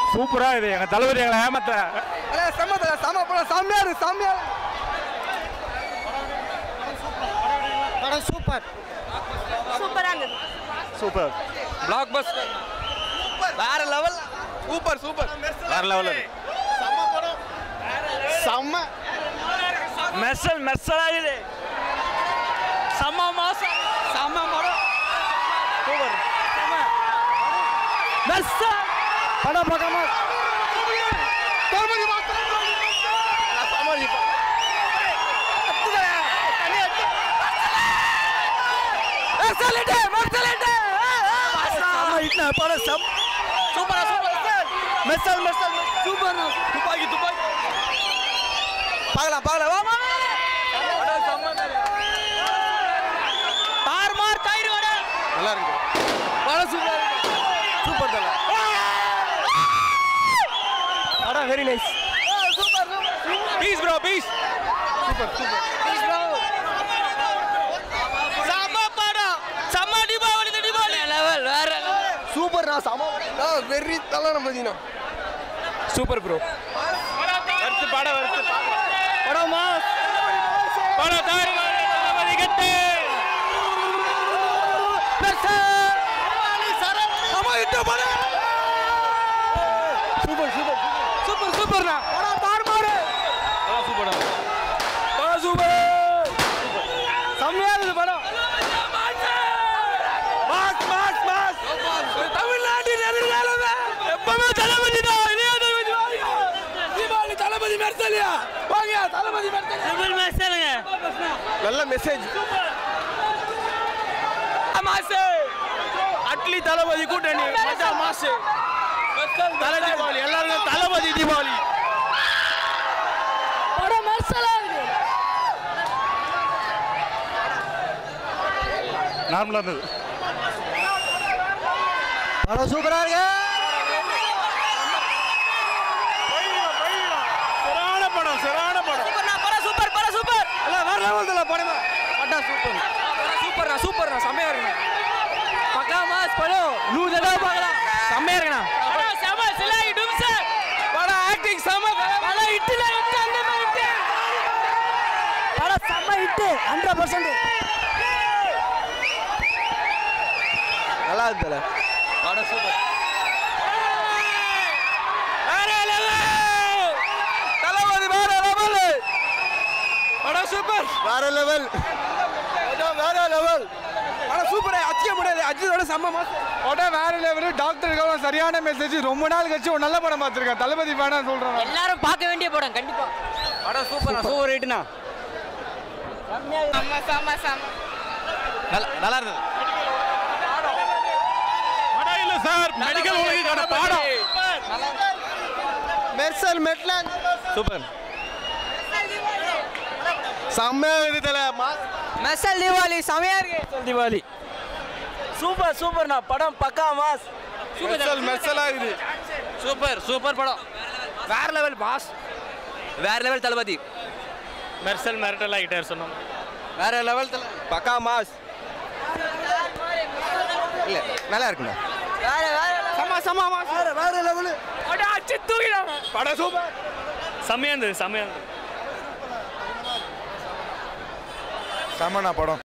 சூப்பரா இது எங்க தளபதி எங்களை ஏமாத்த செம்ம தல செம்ம படம் செம்மையா இருக்கு செம்மையா படம் சூப்பர் சூப்பரா இருந்தது சூப்பர் பிளாக் பஸ் வேற லெவல் சூப்பர் சூப்பர் வேற லெவல் செம்ம மெர்சல் மெர்சலா இது செம்ம மாசம் செம்ம படம் சூப்பர் மெர்சல் படம் பார்க்காம தளபதி சமாளி படம் செம் சூப்பரா சூப்பர் மெர்சல் மெர்சல் சூப்பர் துப்பாக்கி துப்பாக்கி பார்க்கலாம் பார்க்கலாம் வா தார்மார் தயிர் வடை நல்லா இருக்கு படம் சூப்பர் சூப்பர் தல படம் very nice super piece bro piece super super செம்ம படம் செம்ம தீபாவளி தீபாவளி லெவல் வேற சூப்பர் நான் செம்ம வெரி தலை நம்ம சூப்பர் ப்ரோ வருத்து படம் வருத்து படம் மாஸ் படம் தாரி தளபதி கட்டு சூப்பர் சூப்பர் சூப்பர் சூப்பர்ண்ணா படம் தார்மாரு சூப்பர் படம் சூப்பர் செம்மையா இருக்குது படம் மாஸ் மாஸ் மாஸ் தமிழ்நாட்டின் எதிர்காலமே எப்பவுமே தளபதி தான் இளைய தளபதி வாங்க. தீபாவளி தளபதி மெர்சலியா வாங்க தளபதி மெர்சலியா நல்ல மெசேஜ் மாசு அட்லி தளபதி கூட்டணி மஜா மாசு தலை தீபாவளி எல்லாருக்கும் தளபதி தீபாவளி படம் மெர்சலா இருக்கு நார்மலா இருந்தது படம் சூப்பரா இருக்கு சிறான படம் சிறான படம் படம் சூப்பர் படம் சூப்பர் இல்ல வேற லெவல் தல படம் படம் சூப்பர் சூப்பர்ண்ணா சூப்பர்ண்ணா செம்மையா இருக்குண்ணா பக்கா மாஸ் படம் நூறு தடவை பார்க்கலாம் செம்மையா இருக்குண்ணா படம் செம சிலாகி டும்ஸ் படம் ஆக்டிங் செம படம் இட்டுல இட்டு அந்த மாதிரி இட்டு படம் செம்ம இட்டு ஹண்ட்ரட் பர்சன்ட் நல்லா இருக்குல்ல படம் சூப்பர் வேற லெவல் தளபதி வேற லெவல் படம் சூப்பர் வேற லெவல் படம் வேற லெவல் படம் சூப்பர் அச்சிக்க முடியாது அஜித்தோட செம்ம மாசம் படம் வேற லெவல் டாக்டருக்கு சரியான மெசேஜ் ரொம்ப நாள் கழிச்சு ஒரு நல்ல படம் பார்த்துருக்கேன் தளபதி வேணாம் சொல்றேன் எல்லாரும் பார்க்க வேண்டிய படம் கண்டிப்பா படம் சூப்பர் சூப்பர் ஹிட்னா செம்ம செம்ம செம்ம நல்லா நல்லா இருந்தது படம் இல்ல சார் மெடிக்கல் உலகிற்கான பாடம் மெர்சல் மெட்லான் சூப்பர் செம்மையா இருக்குது தல மெர்சல் தீபாவளி செம்மையா இருக்கு மெர்சல் தீபாவளி சூப்பர் சூப்பர்ண்ணா படம் பக்கா மாஸ் மெர்சல் மெர்சலா இருக்குது சூப்பர் சூப்பர் படம் வேற லெவல் பாஸ் வேற லெவல் தளபதி மெர்சல் மிரட்டல் ஆகிட்டார் சொன்னோம் வேற லெவல் தல பக்கா மாஸ் இல்ல நல்லா இருக்குண்ணா வேற வேற சமா சமா மாஸ் வேற வேற லெவல் படம் அச்சு தூக்கிடாங்க படம் சூப்பர் செம்மையா இருந்தது செம்மையா இருந்தது செம்மண்ணா படம்